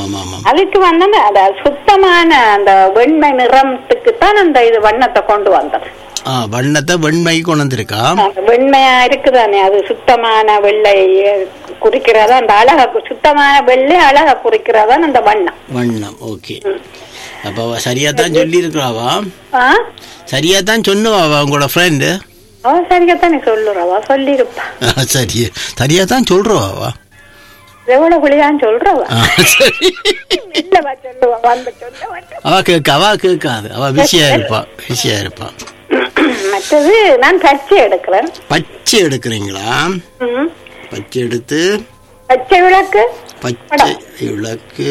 ஆமாம் ஆமாம் அதுக்கு வந்து அந்த- அந்த சுத்தமான அந்த வெண்மை நிறத்துக்கு தான் அந்த இது வண்ணத்தை கொண்டு வந்தது ஆ வண்ணத்தை வெண்மை கொண்டு வந்திருக்கா அந்த வெண்மையா இருக்குதானே அது சுத்தமான வெள்ளை குறிக்கிறதா அந்த அழக சுத்தமான வெள்ளை அழக குறிக்கிறதா அந்த வண்ணம் வண்ணம் ஓகே அப்போ அவ சரியா தான் சொல்லி இருக்கிறாவா ஆ சரியா தான் சொன்னுவாவா உங்களோட ஃப்ரெண்டு அவ சரியாத்தானே சொல்லுறவா சொல்லிருப்பா சரி சரியா தான் சொல்றவாவா எவ்வளவு குளியான்னு சொல்றவா ஆ, சரி இல்லவா சொல்லுவா வந்து சொல்ல மாட்டா. அவ கேட்க அவ கேட்காது அவ பிஸியா இருப்பா பிஸியா இருப்பா மற்றது நான் பச்சை எடுக்கிறேன் பச்சை எடுக்கிறீங்களா ம். பச்சை எடுத்து பச்சை விளக்கு பச்சை விளக்கு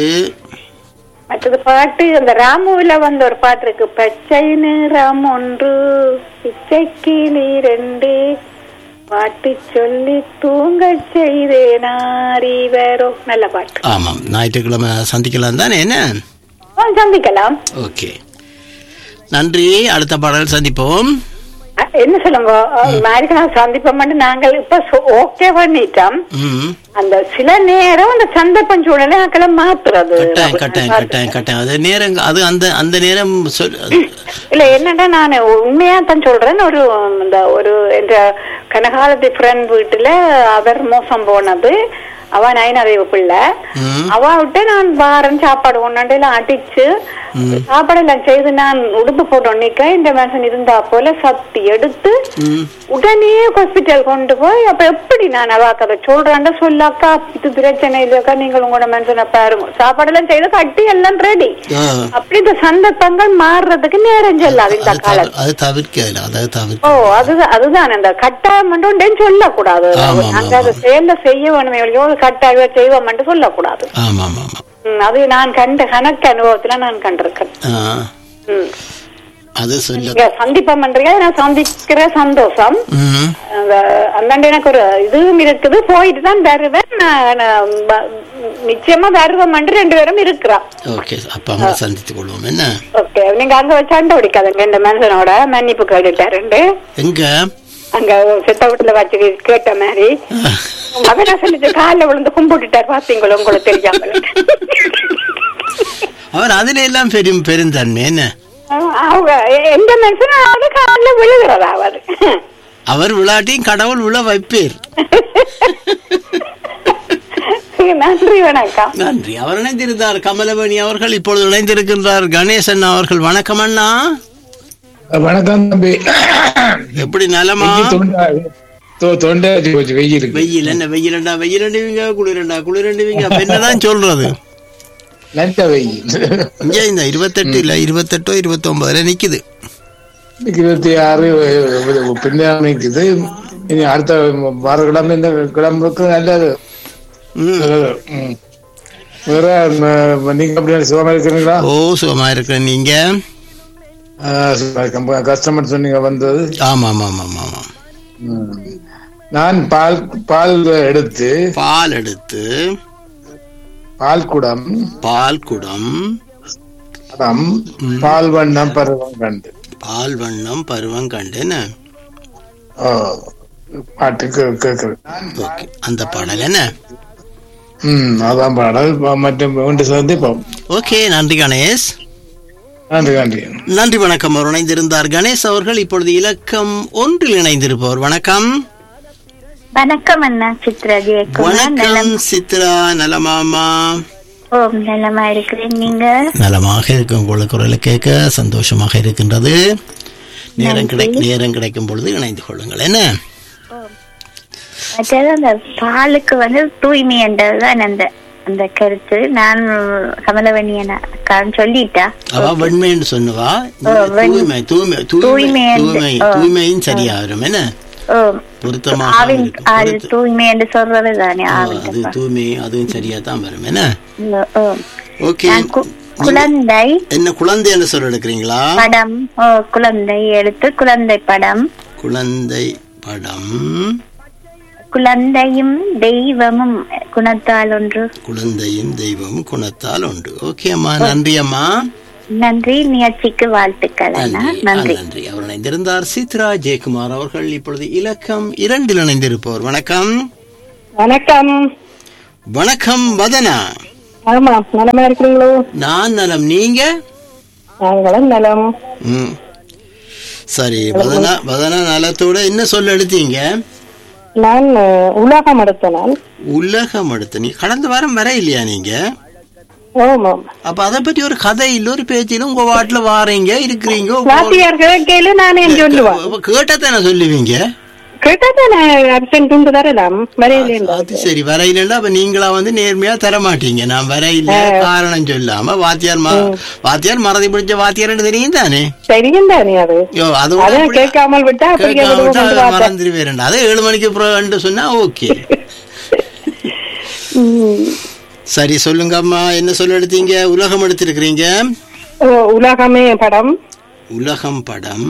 மற்றது பாட்டு அந்த ராமுவில வந்த ஒரு பாட்டு இருக்கு பச்சை நிறம் ஒன்று பிச்சை கிளி ரெண்டு பாட்டு சொல்லி தூங்க செய்தேனாரி வேறோ நல்ல பாட்டு ஆமாம் ஞாயிற்றுக்கிழமை சந்திக்கலாம் தானே என்ன ஆ, சந்திக்கலாம் ஓகே நன்றி அடுத்த பாடல் சந்திப்போம் அ, என்ன சொல்லுங்க மேரிக்கணும் சந்திப்போம் நாங்கள் இப்ப ஓகே பண்ணிட்டோம் ம் அந்த சில நேரம் அந்த சந்தர்ப்பம் சூழலை அக்களை மாத்துறது கட்டாயம் கட்டாயம் கட்டாயம் கட்டாயம் அது நேரம் அது அந்த அந்த நேரம் சொல் இல்ல என்னன்னா நான் உண்மையா தான் சொல்றேன் ஒரு இந்த ஒரு என்ற கனகாலத்து ஃப்ரெண்ட் வீட்டுல அவர் மோசம் போனது அவ நயனறிவு பிள்ளை ம். அவ விட்டு நான் வாரன் சாப்பாடு ஒன்னாண்டு எல்லாம் அடிச்சு சாப்பாடு எல்லாம் செய்து நான் உடுப்பு போட்டு நிக்க இந்த மனுஷன் இருந்தா போல சத்தி எடுத்து ம் உடனே ஹாஸ்பிட்டல் கொண்டு போய் அப்ப எப்படி நான் அவாக்கு அதை சொல்றாண்ட சொல்லாக்கா இது பிரச்சனை இல்லையாக்கா நீங்கள் உங்களோட மனுஷனை பாருங்க சாப்பாடு எல்லாம் செய்து கட்டி எல்லாம் ரெடி ஆ, அப்படி இந்த சந்தர்ப்பங்கள் மாறுறதுக்கு நேரம் செல்லாது இந்த அது காலம் தவிர- அது தவிர்க்கல அதை ஓ தவிர்க்க அதுதான் அதுதான் அந்த கட்டாயம் மட்டும் சொல்லக்கூடாது ஆமா, நாங்க ஆமா, அதை செயல்ல செய்ய வேணுமே ஒழியோ கட்டாயம் செய்வோம் மட்டும் சொல்லக்கூடாது ஆமாம் ஆமாம் ஆமாம் ம், அது நான் கண்ட கணக்கு அனுபவத்துல நான் கண்டிருக்கேன் ஆ, ம். அது சொல்ல நீங்க சந்திப்பம் பண்றீங்க நான் சந்திக்கிற சந்தோஷம் ம் அந்த அந்தாண்ட எனக்கு ஒரு இதுவும் இருக்குது போயிட்டு தான் வருவேன் நான் நான் ப- நிச்சயமா வருவேன் மட்டும் ரெண்டு பேரும் இருக்கிறா ஓகே அப்ப அவங்க சந்தித்துக் கொள்வோம் என்ன ஓகே நீங்க அங்க வச்சு சண்டை பிடிக்காதுங்க இந்த மனுஷனோட மன்னிப்பு கேட்டுட்டாருண்டு எங்க அங்க செத்த வீட்டுல வச்சு கேட்ட மாதிரி அவன் சொல்லிட்டு காலில் விழுந்து கும்பிட்டுட்டார் பாத்தீங்களோ உங்களுக்கு தெரியாம அவர் அதுல எல்லாம் பெரும் பெருந்தன்மை என்ன அவங்க எ- எந்த மனுஷனும் அவரு காலில் விழுகிறதா அவரு அவர் விளையாட்டையும் கடவுள் விழ வைப்பேர் நன்றி வணக்கம் நன்றி அவர் இணைந்திருந்தார் கமலவேணி அவர்கள் இப்பொழுது இணைந்திருக்கின்றார் கணேசன் அவர்கள் வணக்கம் அண்ணா வணக்கம் தம்பி எப்படி நலமா வெயில் தொண்டை தொ- தொண்டை அடிச்சு போச்சு வெயிலுக்கு வெயில் என்ன வெயிலண்டா வெயிலண்டுவீங்க குளிரண்டா குளிரண்டுவீங்க அப்ப என்னதான் சொல்றது நல்ல வெயில் இங்க இந்த இருபத்தெட்டு இல்ல இருபத்தெட்டோ இருபத்தொன்பதுல நிக்குது இருபத்தி ஆறு பின்னாடி நிக்குது இனி அடுத்த வார கிழமை இந்த கிளம்புக்கு நல்லது ம். நல்லது. ம். வேற ம, நீங்க அப்படி சுகமா இருக்கிறீங்களா ஓ சுகமா இருக்கிற நீங்க ஆ, சுகமா இருக்கேன். கஸ்டமர் சொன்னீங்க வந்தது ஆமா ஆமா ஆமா ஆமா ஆமா ம். நான் பால் பால் எடுத்து பால் எடுத்து பால் குடம் பால் குடம் குடம் பால் வண்ணம் பருவம் கண்டு பால் வண்ணம் பருவம் கண்டுன்னு ஓ, பாட்டு கே- கேக்குது ஓகே அந்த பாடல் என்ன ம் அதான் பாடல் ம- மற்றும் ஒன்று சந்திப்போம் ஓகே நன்றி கணேஷ் நன்றி நன்றி நன்றி வணக்கம் அவர் இணைந்திருந்தார் கணேஷ் அவர்கள் இப்பொழுது இலக்கம் ஒன்றில் இணைந்திருப்பவர் வணக்கம் வணக்கம் அண்ணா சித்ரா ஜெயக்குமார் வணக்கம் நலம் சித்ரா நலமாமா ஓ நலமா இருக்கிறேன் நீங்க நலமாக இருக்கு உங்களுக்கு குரலை கேட்க சந்தோஷமாக இருக்கின்றது நேரம் கிடை நேரம் கிடைக்கும் பொழுது இணைந்து கொள்ளுங்கள் என்ன மற்றது அந்த பாலுக்கு வந்து தூய்மை என்றதுதான் அந்த அந்த கருத்து நான் கமலவணியன சொல்லிட்டா அவ வெண்மைன்னு சொன்னவா ஓ, வெண்- தூய்மை தூய்மை தூய்மை தூய்மை என்று- தூய்மை ஓ. தூய்மையும் சரியா வரும் என்ன ஓ பொருத்தமாக ஆவின் இருக்கு. அது பொருத்த- தூய்மை என்று சொல்றது தானே ஆ, ஆவின் அது தூய்மை அதுவும் சரியா தான் வரும் என்ன ஓ ஓகே நான் கு- குழந்தை என்ன குழந்தைன்னு சொல்ல எடுக்கிறீங்களா படம் ஓ குழந்தை எடுத்து குழந்தை படம் குழந்தை படம் குழந்தையும் தெய்வமும் குணத்தால் ஒன்று குழந்தையும் தெய்வமும் குணத்தால் உண்டு ஓகே அம்மா நன்றி அம்மா நன்றி நிகழ்ச்சிக்கு வாழ்த்துக்கள் அண்ணா நன்றி ஆ, நன்றி நன்றி அவர் இணைந்திருந்தார் சித்ரா ஜெயக்குமார் அவர்கள் இப்பொழுது இலக்கம் இரண்டில் இணைந்திருப்பவர் வணக்கம் வணக்கம் வணக்கம் வதனா ஆமா நலமா இருக்கிறீங்களோ நான் நலம் நீங்க நாங்களும் நலம் ம் சரி வதனா வதனா நலத்தோட என்ன சொல்ல எடுத்தீங்க நான் அஹ், உலகம் எடுத்த நான் உலகம் எடுத்து நீ கடந்த வாரம் வர இல்லையா நீங்க ஆமாம் அப்ப அதை பத்தி ஒரு கதை இல்ல ஒரு பேச்சிலும் உங்க வாட்டுல வாரீங்க இருக்கிறீங்க உங்க- வாத்தியார் கேளு நானே சொல்லுவேன் அப்ப கேட்டாத்தானே சொல்லுவீங்க கேட்டா நான் அப்சென்ட் உண்டு தரலாம் வரையில அது சரி வரையிலண்டா அப்ப நீங்களா வந்து நேர்மையா தர மாட்டீங்க நான் வரையில காரணம் சொல்லாம வாத்தியார் ம- வாத்தியார் மறதி பிடிச்ச வாத்தியார்னு தெரியும் தானே தெரியும் தானே அது யோ அதோட அதான் அப்படி- கேட்காமல் விட்டா அப்படியே கேட்காம விடுவோம் விட்டா கொண்டு அதை பார்த்தேன். மறந்துடுவேன் அது ஏழு மணிக்கு அப்புறம் சொன்னா ஓகே ம். சரி சொல்லுங்க அம்மா என்ன சொல்ல எடுத்தீங்க உலகம் எடுத்திருக்கிறீங்க ஓ, உலகமே படம் உலகம் படம்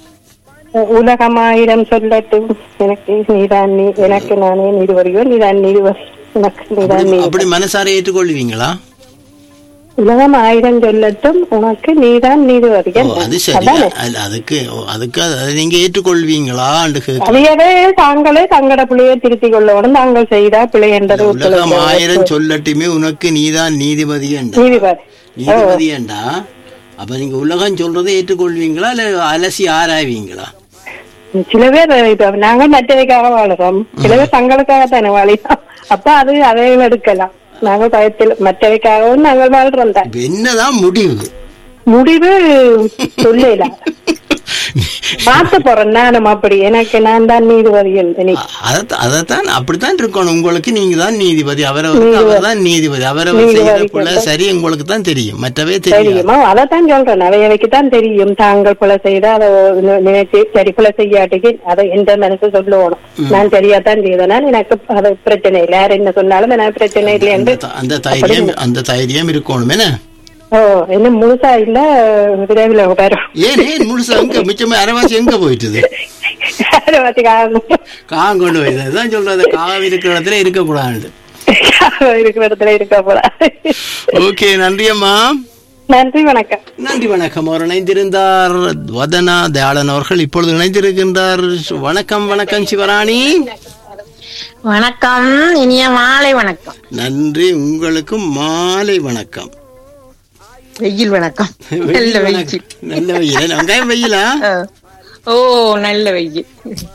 உலகம் ஆயிரம் சொல்லட்டும் எனக்கு நீதான் நீ எனக்கு நானே நீதிவரியோ நீதான் நீதிவரி எனக்கு நீதான் அப்படி- நீதி அப்படி மனசார ஏற்றுக்கொள்வீங்களா உலகம் ஆயிரம் சொல்லட்டும் உனக்கு நீதான் ஓ நீதிவரியன் அது சரி அது- அதுக்கு ஓ, அதுக்கு அதை நீங்க ஏற்றுக்கொள்வீங்களான்னு கேட்க அதையவே தாங்களே தங்கட பிள்ளையை திருத்திக் கொள்ளணும் தாங்கள் செய்தா பிழை என்றது உலகம் ஆயிரம் சொல்லட்டுமே உனக்கு நீதான் நீதிபதி என்றா நீதிபதி நீதிபதி என்றா அப்ப நீங்க உலகம் சொல்றதை ஏற்றுக்கொள்வீங்களா இல்ல அலசி ஆராய்வீங்களா சில பேர் இப்ப நாங்கள் மற்றவைக்காக வாழுறோம் சில பேர் தங்களுக்காக தானே வாழினோம் அப்ப அது அதையும் எடுக்கலாம் நாங்கள் பயத்தில் மற்றவைக்காகவும் நாங்கள் வாழ்றோம் தான் இப்ப என்னதான் முடிவு முடிவு சொல்லல மாத்த போறேன் நானும் அப்படி எனக்கு நான் தான் நீதிபதிகள் இனி அத- அதைத்தான் அப்படித்தான் இருக்கணும் உங்களுக்கு நீங்க தான் நீதிபதி அவரவருக்கு அவர் தான் நீதிபதி அவரவர் செய்த பிள்ளை சரி உங்களுக்கு தான் தெரியும் மற்றவே தெரியாது தெரியுமா அதைத்தான் சொல்றேன் அவையவைக்கு தான் தெரியும் தாங்கள் பிள்ளை செய்தா அதை நி- நினைச்சு சரி பிள்ளை செய்யாட்டிக்கு அதை எந்த மனசு சொல்லணும் நான் சரியாத்தான் செய்தனால் எனக்கு அது பிரச்சனை இல்லை யார் என்ன சொன்னாலும் எனக்கு பிரச்சனை இல்லை என்று அந்த த- அந்த தைரியம் அந்த தைரியம் இருக்கணும் என்ன ஓ என்ன முழுசா இல்ல விரைவில் வரும் ஏன் ஏன் முழுசா எங்க மிச்சமா அரைவாசி எங்க போயிட்டுது அரவாசி காலம் காகம் கொண்டு போயிடுது அதுதான் சொல்றது காகம் இருக்கிற இடத்துல இருக்கக்கூடாது இருக்கிற இடத்துல இருக்க போறா ஓகே நன்றி அம்மா நன்றி வணக்கம் நன்றி வணக்கம் அவர் இணைந்திருந்தார் வதனா தயாளன் அவர்கள் இப்பொழுது இணைந்திருக்கின்றார் வணக்கம் வணக்கம் சிவராணி வணக்கம் இனிய மாலை வணக்கம் நன்றி உங்களுக்கும் மாலை வணக்கம் வெயில் வணக்கம் நல்ல வெயில் வெயில் வணக்கம். நல்ல வெயில் என்ன, வெங்காயம் வெயிலா ஆ. ஓ நல்ல வெயில்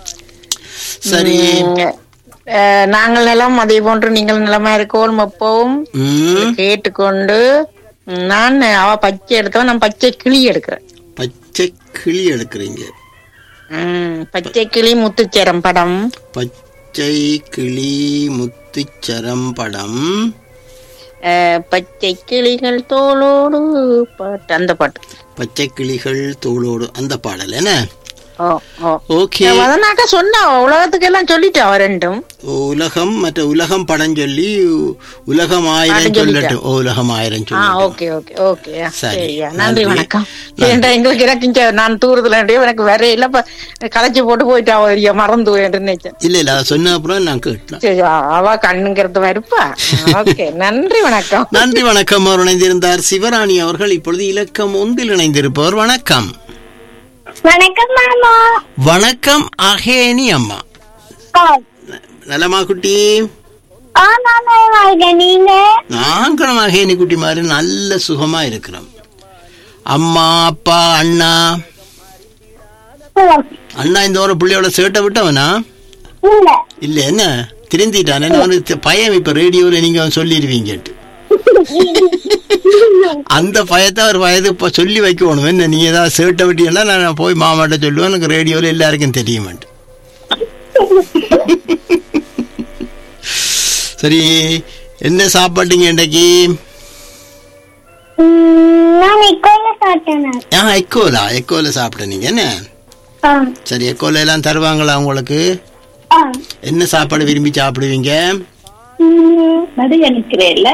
சரி உம், அஹ், நாங்கள் நிலம் அதே போன்று நீங்கள் நிலமா இருக்கோம் எப்பவும் ம், கேட்டுக்கொண்டு உம், நான் அவ பச்சை எடுத்தவன் நான் பச்சை கிளி எடுக்கிறேன் பச்சை கிளி எடுக்கிறீங்க உம், பச்சை கிளி முத்துச்சேரம் படம் பச்சை கிளி முத்துச்சரம் படம் அஹ், பச்சை கிளிகள் தோளோடு பாட்டு அந்த பாட்டு பச்சை கிளிகள் தோளோடு அந்த பாடல் என்ன ஓ ஓ ஓகே அதனாக்கா சொன்னா உலகத்துக்கு எல்லாம் சொல்லிட்டு அவ ரெண்டும் உலகம் மற்ற உலகம் படம் சொல்லி உலகம் ஆயிரம் பாடம் சொல்லிட்டேன். சொல்லட்டும் ஓ, உலகம் ஆயிரம் ஆ சொல்லட்டும் ஓகே ஓகே ஓகே சரி. சரியா நன்றி நன்றி. வணக்கம் ஏன்டா எங்களுக்கு எனக்கு இங்க நான் தூரத்துல இருந்தே எனக்கு வேற இல்ல இப்ப களைச்சு போட்டு போயிட்டா அவ மறந்து போயிட்டு நினைச்சேன் இல்ல இல்ல அதை சொன்ன அப்புறம் நான் கேட்டேன் சரி அவ கண்ணுங்கிறது வருப்பா ஓகே நன்றி வணக்கம் நன்றி வணக்கம் அவர் இணைந்திருந்தார் சிவராணி அவர்கள் இப்பொழுது இலக்கம் ஒன்றில் இணைந்திருப்பவர் வணக்கம் வணக்கம் மாமா வணக்கம் அகேனி அம்மா நலமா குட்டி ஆ மாமா வாழ்க நீங்க நாங்களும் அகேனி குட்டி மாதிரி நல்ல சுகமா இருக்கிறோம் அம்மா அப்பா அண்ணா அண்ணா இந்த ஒரு பிள்ளையோட சேட்டை விட்டவனா இல்ல இல்ல என்ன திருந்திட்டான் என்ன அவனுக்கு பயம் இப்ப ரேடியோல நீங்க சொல்லிடுவீங்கட்டு அந்த பயத்தை ஒரு வயது இப்ப சொல்லி வைக்கணும் என்ன நீ ஏதாவது சேட்டை விட்டீங்கன்னா நான் போய் மாமாட்ட சொல்லுவேன் எனக்கு ரேடியோல எல்லாருக்கும் தெரியுமாட்டு சரி என்ன சாப்பாட்டுங்க இன்றைக்கு நான் இக்கோல சாப்பிட்டேன் ஆ எக்கோலா எக்கோல சாப்பிட்ட நீங்க என்ன சரி எக்கோல எல்லாம் தருவாங்களா உங்களுக்கு என்ன சாப்பாடு விரும்பி சாப்பிடுவீங்க நடு நிக்கிறேன்ல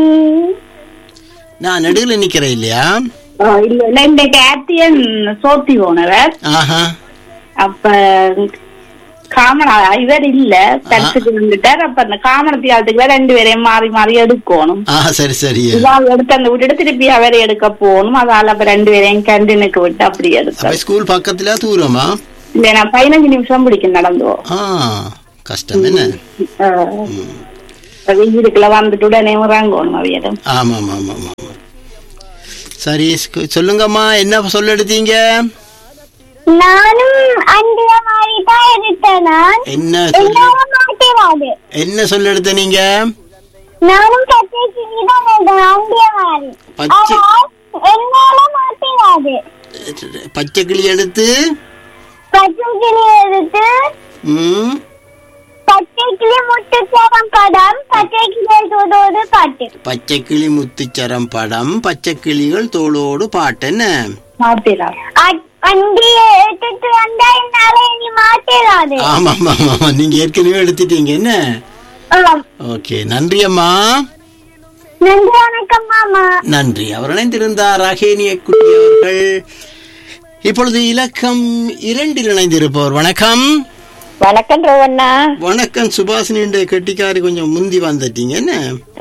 நான் நடுவில் நிக்கிறேன் இல்லையா இல்ல இல்ல இந்த கேப்டியன் சோத்தி போனவர் ஆஹா அப்ப காமனா இவர் இல்ல தடுத்துட்டு வந்துட்டார் அப்ப அந்த காமனத்தியாலத்துக்கு ரெண்டு பேரையும் மாறி மாறி எடுக்கணும் ஆ சரி சரி இவாள் எடுத்து அந்த விட்டுட்டு திருப்பி அவரை எடுக்க போகணும் அதால அப்ப ரெண்டு பேரையும் கண்டினுக்கு விட்டு அப்படி எடுக்க அப்ப ஸ்கூல் பக்கத்துல தூரமா இல்ல நான் பதினஞ்சு நிமிஷம் பிடிக்கும் நடந்தோம் ஆ கஷ்டம் என்ன வெயிலுக்குள்ள வந்துட்டு உடனே இறங்கணும் அவையிடம் ஆமாம் ஆமாம் ஆமாம் சரி ஸ்கு- சொல்லுங்கம்மா என்ன சொல்ல எடுத்தீங்க நானும் அந்த மாதிரி தான் எடுத்தேன் நான் என்ன சொல்லு என்னால மாட்டேவாது என்ன சொல்ல எடுத்த நீங்க நானும் பச்சை கிளி தான் எடுத்தேன் அந்த மாதிரி பச்சை ஆனால் என்னால மாட்டேவாது பச்சை கிளி எடுத்து பச்சை கிளி எடுத்து ம் பச்சை கிளி முட்டுச்சரம் படம் பச்சை கிளி தோடோடு பாட்டு பச்சை கிளி முத்துச்சரம் படம் பச்சை கிளிகள் தோளோடு பாட்டு என்ன மாத்திரார் அ- அங்கே எடுத்துட்டு வந்தா என்னால இனி மாட்டேவாது ஆமாம் ஆமாம் ஆமாம் நீங்க ஏற்கனவே எடுத்துட்டீங்க என்ன ஓகே நன்றி அம்மா நன்றி வணக்கம் மாமா நன்றி அவர் இணைந்திருந்தார் ராகேனிய குட்டி அவர்கள் இப்பொழுது இலக்கம் இரண்டில் இணைந்திருப்பவர் வணக்கம் வணக்கம் ரோவண்ணா வணக்கம் சுபாஷினி என்ற கெட்டிக்காரி கொஞ்சம் முந்தி வந்துட்டீங்க என்ன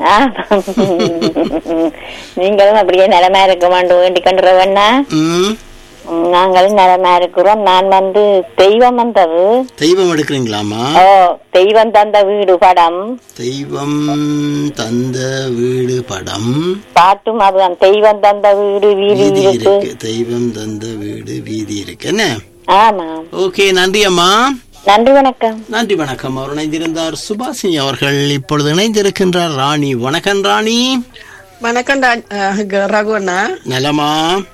நீங்களும் அப்படியே நிலமா இருக்க மாட்டோம் வேண்டிக் கொண்டு ரோவண்ணா ம் நாங்களும் நிலமா இருக்கிறோம் நான் வந்து தெய்வம் வந்தது தெய்வம் எடுக்கிறீங்களாமா ஓ தெய்வம் தந்த வீடு படம் தெய்வம் தந்த வீடு படம் பாட்டும் அதுதான் தெய்வம் தந்த வீடு வீடு வீதி இருக்கு இருக்கு தெய்வம் தந்த வீடு வீதி இருக்கு என்ன ஆமா ஓகே நன்றி அம்மா நன்றி வணக்கம் நன்றி வணக்கம் அவர் இணைந்திருந்தார் சுபாஷினி அவர்கள் இப்பொழுது இணைந்திருக்கின்றார் ராணி வணக்கம் ராணி வணக்கம் டா- அஹ், க- ரகுவண்ணா நலமா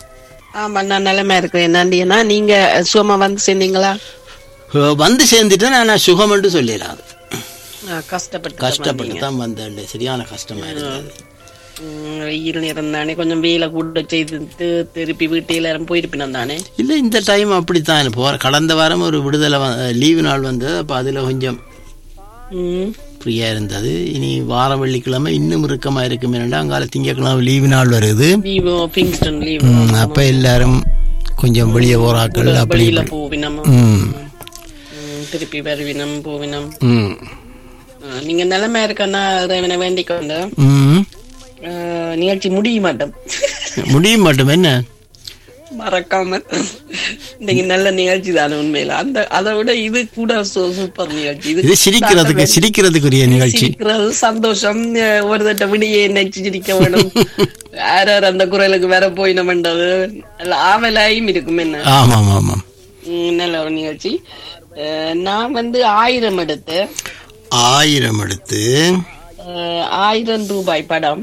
ஆமா நான் நிலைமை இருக்கேன் நன்றிண்ணா நீங்க சுகமா வந்து சேர்ந்தீங்களா அஹ், வந்து சேர்ந்துட்டு நான் சுகம் என்று சொல்லிடாது அஹ், கஷ்டப்பட்டு கஷ்டப்பட்டு தான் வந்தேன் சரியான கஷ்டமா இருந்தது உம், வெயில் நேரம் தானே கொஞ்சம் வெயில கூட செய்து திருப்பி வீட்டு எல்லாரும் போயிருப்பினோம் தானே இல்ல இந்த டைம் அப்படித்தான் போற கடந்த வாரம் ஒரு விடுதலை லீவு நாள் வந்தது அப்ப அதுல கொஞ்சம் உம், ஃப்ரீயா இருந்தது இனி வாரம் வெள்ளிக்கிழமை இன்னும் இறுக்கமா இருக்கும் ஏன்னா அங்கால திங்கக்கிழமை லீவு நாள் வருது லீவு கிங்ஸ்டன் லீவு ம், அப்ப எல்லாரும் கொஞ்சம் வெளியே போறாக்கள் அப்படி வெளியில இப்படி. போவினம் ம் உம், திருப்பி வருவினம் போவினம் ம் அஹ், நீங்க நிலைமை இருக்கன்னா இறைவனை வேண்டிக் கொண்டு ம் அஹ், நிகழ்ச்சி முடிய மாட்டோம் முடியும் மட்டும் என்ன மறக்காம இன்னைக்கு நல்ல நிகழ்ச்சி தானே உண்மையில அந்த அதை விட இது கூட சூ- சூப்பர் நிகழ்ச்சி இது சிரிக்கிறதுக்கு சிரிக்கிறதுக்குரிய நிகழ்ச்சி சிரிக்கிறது சந்தோஷம் அஹ் ஒரு தட்ட விடியே நெச்சு சிரிக்க வேணும் யார் யார் அந்த குரலுக்கு வேற போயினமென்றது நல்ல ஆவலாயும் இருக்கும் என்ன ஆமாம் ஆமாம் உம், நல்ல ஒரு நிகழ்ச்சி அஹ் நான் வந்து ஆயிரம் எடுத்து ஆயிரம் எடுத்து அஹ் ஆயிரம் ரூபாய் படம்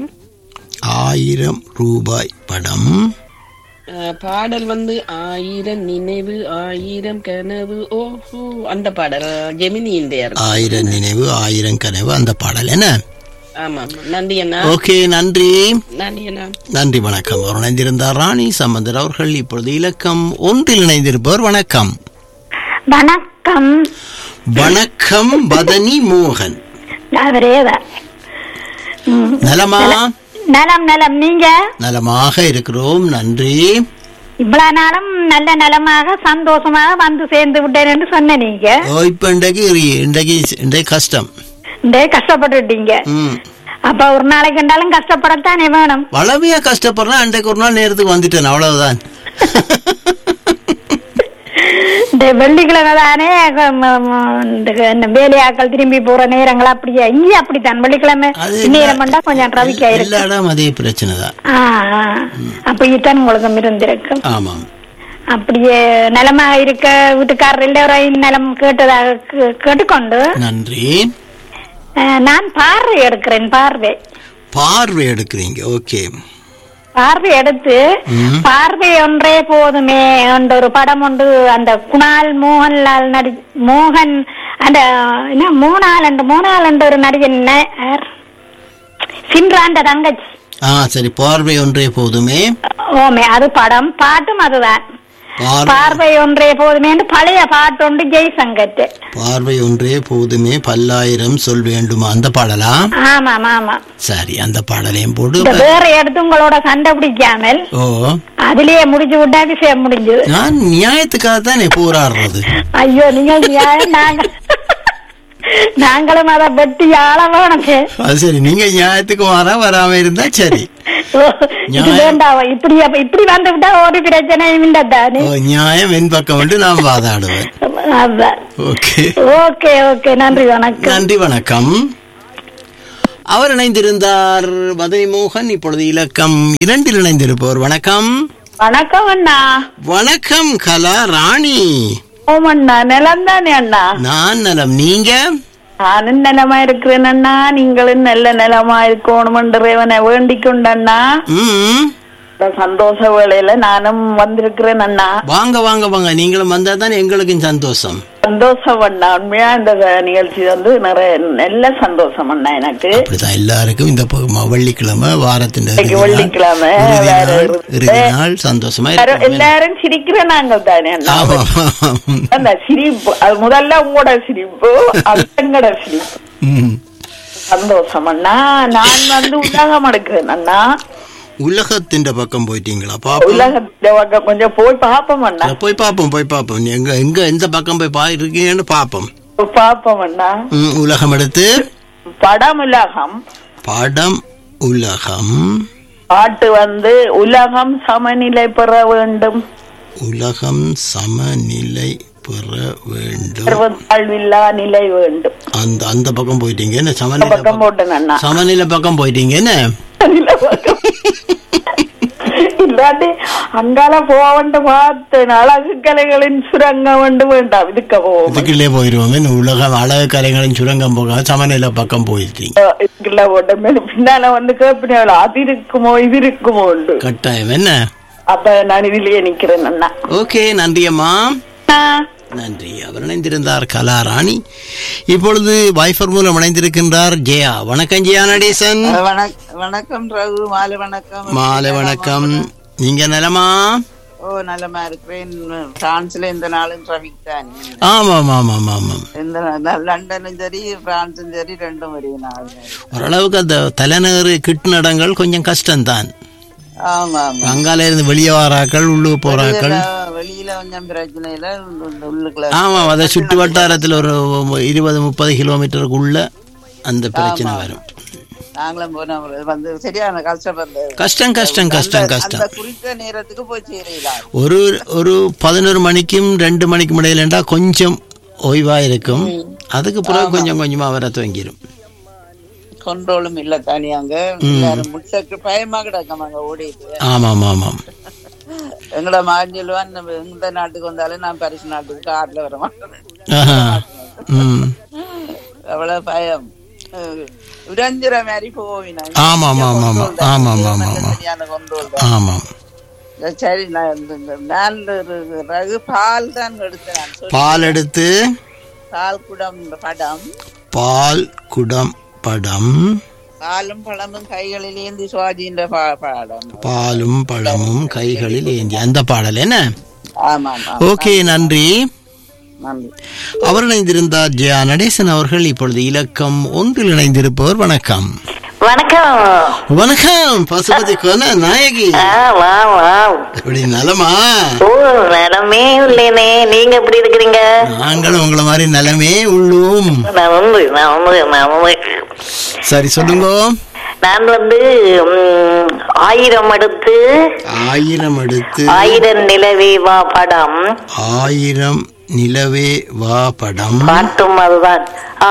ஆயிரம் ரூபாய் படம் அஹ் பாடல் வந்து ஆயிரம் நினைவு ஆயிரம் கனவு ஓஹோ அந்த பாடல் ஜெமினி இந்தியர் ஆயிரம் நினைவு ஆயிரம் கனவு அந்த பாடல் என்ன ஆமா ஆமா. நன்றி அண்ணா ஓகே நன்றி நன்றி அண்ணா நன்றி வணக்கம் அவர் இணைந்திருந்தார் ராணி சம்பந்தர் அவர்கள் இப்பொழுது இலக்கம் ஒன்றில் இணைந்திருப்பவர் வணக்கம் வணக்கம் வணக்கம் பதனி மோகன் அவரேதான் நலமா நலம் நலம் நீங்க நலமாக இருக்கிறோம் நன்றி இவ்வளவு நாளும் நல்ல நலமாக சந்தோஷமாக வந்து சேர்ந்து விட்டேன் என்று சொன்ன நீங்க ஓ இப்ப இன்றைக்கு இரு- இன்றைக்கு இன்றைக்கு கஷ்டம் இந்த கஷ்டப்பட்டுட்டீங்க ம் அப்ப ஒரு நாளைக்கு கண்டாலும் கஷ்டப்படத்தானே வேணும் வளமையா கஷ்டப்படுறேன் அன்றைக்கு ஒரு நாள் நேரத்துக்கு வந்துட்டேன் அவ்வளவுதான் இந்த வெள்ளிக்கிழமை தானே க- ம- ம- இந்த என்ன வேலையாக்கள் திரும்பி போற நேரங்கள் அப்படியே இங்கே அப்படித்தான் வெள்ளிக்கிழமை அது நேரம் பண்ணா கொஞ்சம் ரவிக்கா இருக்கு எல்லா இடம் அதே பிரச்சனை தான் ஆ, ஆ. அப்படித்தான் உங்களுக்கு இருந்திருக்கும் ஆமாம் அப்படியே நலமாக இருக்க வீட்டுக்காரர் எல்லோரையும் நலம் கேட்டதாக கே- கேட்டுக்கொண்டு நன்றி அஹ், நான் பார்வை எடுக்கிறேன் பார்வை பார்வை எடுக்கிறீங்க ஓகே பார்வை எடுத்து ம். பார்வை ஒன்றே போதுமே என்ற ஒரு படம் ஒன்று அந்த குணால் மோகன்லால் நடி மோகன் அந்த என்ன மோனால் என்ற மோனால் என்ற ஒரு நடிகன் ந- யார்? சிம்ராண்ட தங்கச்சி ஆ சரி பார்வை ஒன்றே போதுமே ஓமே அது படம் பாட்டும் அதுதான் பார்வை பார்வை ஒன்றே போதுமே என்று பழைய பாட்டு ஒன்று ஜெய்சங்கர் பார்வை ஒன்றே போதுமே பல்லாயிரம் சொல் வேண்டுமா அந்த பாடலா ஆமாம் ஆமா சரி அந்த பாடலையும் போட்டு இந்த வேற எடுத்து உங்களோட சண்டை பிடிக்காமல் ஓ அதுலயே முடிஞ்சு விட்டா விஷயம் முடிஞ்சது நான் நியாயத்துக்காக தானே போராடுறது ஐயோ நீங்க நியாயம் நாங்க நாங்களும் அதை வெட்டி ஆள வேணுங்க அது சரி நீங்க நியாயத்துக்கு வர வராம இருந்தா சரி ஓ, இது நியாயம். வேண்டாம் இப்படி அப்ப இப்படி வந்து விட்டா ஒரு பிரச்சனையும் இல்லை தானே ஓ, நியாயம் என் பக்கம் வந்து நான் வாதாடுவேன் அதான் ஓகே ஓகே ஓகே நன்றி வணக்கம் நன்றி வணக்கம் அவர் இணைந்திருந்தார் மதுரை மோகன் இப்பொழுது இலக்கம் இரண்டில் இணைந்திருப்பவர் வணக்கம் வணக்கம் அண்ணா வணக்கம் கலா ராணி ஓம் அண்ணா நிலம் தானே அண்ணா நான் நலம் நீங்க நானும் நிலமா இருக்கிறேன் அண்ணா நீங்களும் நல்ல நிலமா இருக்கணும் இறைவனை வேண்டிக் கொண்டண்ணா ம் இந்த சந்தோஷ வேளையில நானும் வந்திருக்கிறேன் அண்ணா வாங்க வாங்க வாங்க நீங்களும் வந்தா தான் எங்களுக்கும் சந்தோஷம் சந்தோஷம் அண்ணா உண்மையா இந்த நிகழ்ச்சி வந்து நிறைய நல்ல சந்தோஷம் அண்ணா எனக்கு அப்படிதான் எல்லாருக்கும் இந்த ப- ம- வெள்ளிக்கிழமை வாரத்தின் இன்னைக்கு இறுதி நாள், வெள்ளிக்கிழமை, இறுதி வேற நாள், இறுதி. இறுதி நாள் சந்தோஷமா எல்லாரும் இருக்கும் எல்லாரும் சிரிக்கிற நாங்கள் தானே அண்ணா ஆமா அந்த சிரிப்பு அது முதல்ல உங்களோட சிரிப்பு அது எங்கட சிரிப்பு ம். சந்தோஷம் அண்ணா நான் வந்து உலகம் எடுக்கிறேன் அண்ணா உலகத்தின் பக்கம் போயிட்டீங்களா பாப்போம் உலகத்துல பக்கம் கொஞ்சம் போய் பாப்போம் அண்ணா போய் பாப்போம் போய் பாப்போம் நீ எங்க எங்க எந்த பக்கம் போய் பா இருக்கீங்கன்னு பாப்போம் பாப்போம் அண்ணா ம், உலகம் எடுத்து படம் உலகம் படம் உலகம் பாட்டு வந்து உலகம் சமநிலை பெற வேண்டும் உலகம் சமநிலை பெற வேண்டும் சர்வத்தாழ்வில்லா நிலை வேண்டும் அந்த அந்த பக்கம் போயிட்டீங்க என்ன இந்த சமநிலை பக்கம் பக்கம் போட்டேன் அண்ணா சமநிலை பக்கம் போயிட்டீங்க என்ன சமநிலை பக்கம். இல்லாட்டி அங்கால போவண்டு பார்த்தேன் அழகு கலைகளின் சுரங்கம் வந்து வேண்டாம் இதுக்க போவோம் இதுக்குள்ளே போயிருவோம் என்ன உலகம் அழகு கரைகளின் சுரங்கம் போக சமநிலை பக்கம் போயிட்டீங்க இதுக்குள்ள போட்டேன் மேலும் பின்னால வந்து கேப்பினேன் அது இருக்குமோ இது இருக்குமோ உண்டு கட்டாயம் என்ன அப்ப நான் இதுலயே நிக்கிறேன் அண்ணா ஓகே நன்றி அம்மா ஆ. நன்றி அவர் இணைந்திருந்தார் கலாராணி இப்பொழுது வைஃபர் மூலம் இணைந்திருக்கின்றார் ஜெயா வணக்கம் ஜெயா நடேசன் வணக்கம் ரகு மாலை வணக்கம் மாலை வணக்கம் நீங்க நலமா ஓ நலமா இருக்கிறேன் பிரான்ஸ்ல இந்த நாளும் டிராபிக் தான் ஆமாம் ஆமாம் ஆமாம் இந்த நா- லண்டனும் சரி பிரான்ஸும் சரி ரெண்டும் ஒரே நாள் ஓரளவுக்கு அந்த தலைநகர் கிட்டுநடங்கள் கொஞ்சம் கஷ்டம்தான் ஆமா ஆமா அங்கால இருந்து வெளியே வராக்கள் உள்ளுக்கு போறாக்கள் வெளியில- வெளியில கொஞ்சம் பிரச்சனை இல்ல இந்த உள்ளுக்குள்ள ஆமாம் அதை சுற்று வட்டாரத்தில் ஒரு இருபது முப்பது கிலோமீட்டருக்குள்ள அந்த பிரச்சனை வரும் நாங்களும் போனோம் வந்து சரியான கஷ்டப்பட்டு கஷ்டம் கஷ்டம் கஷ்டம் அந்த கஷ்டம் குறித்த நேரத்துக்கு போய் சேரலாம் ஒரு ஒரு பதினோரு மணிக்கும் ரெண்டு மணிக்கும் இடையிலண்டா கொஞ்சம் ஓய்வா இருக்கும் அதுக்கு பிறகு கொஞ்சம் கொஞ்சமா வர துவங்கிடும் கண்ட்ரோலும் இல்ல தானே அங்க எல்லாரும் முட்டக்கு பயமா கிடக்கும் அங்க ஓடிட்டு ஆமாம் ஆமாம் எங்களோட மகன் சொல்லுவான் நம்ம இந்த நாட்டுக்கு வந்தாலும் நான் பரிசு நாட்டுக்கு கார்ல வர மாட்டேன் ஆஹா. ம் அவ்வளவு பயம் அஹ் உடைஞ்சிற மாதிரி போவினா ஆமாம் ஆமாம் ஆமாம் ஆமாம் ஆமாம் ஆமாம் சரியான கண்ட்ரோல் ஆமாம் சரி நான் இந்த- இந்த மேல் ஒரு ரகு பால் தான் எடுத்தேன் நான் சொல்லி பால் எடுத்து பால் குடம் படம் பால் குடம் படம் பாலும் பழமும் கைகளில் ஏந்தி சுவாஜின்ற பா- பாடம் பாலும் பழமும் கைகளில் ஏந்தி அந்த பாடல் என்ன ஆமா ஆமா ஓகே நன்றி நன்றி அவர் இணைந்திருந்தார் ஜெயா நடேசன் அவர்கள் இப்பொழுது இலக்கம் ஒன்றில் இணைந்திருப்பவர் வணக்கம் வணக்கம் வணக்கம் பசுபதி கொன நாயகி ஆ, வா வா இப்படி நலமா ஓ நலமே உள்ளேனே நீங்க எப்படி இருக்கிறீங்க நாங்களும் உங்களை மாதிரி நலமே உள்ளோம் நான் வந்து நான் வந்து நான் வந்து சரி சொல்லுங்க நான் வந்து ம், ஆயிரம் அடுத்து ஆயிரம் எடுத்து ஆயிரம் நிலவே வா படம் ஆயிரம் நிலவே வா படம் பாட்டும் அதுதான்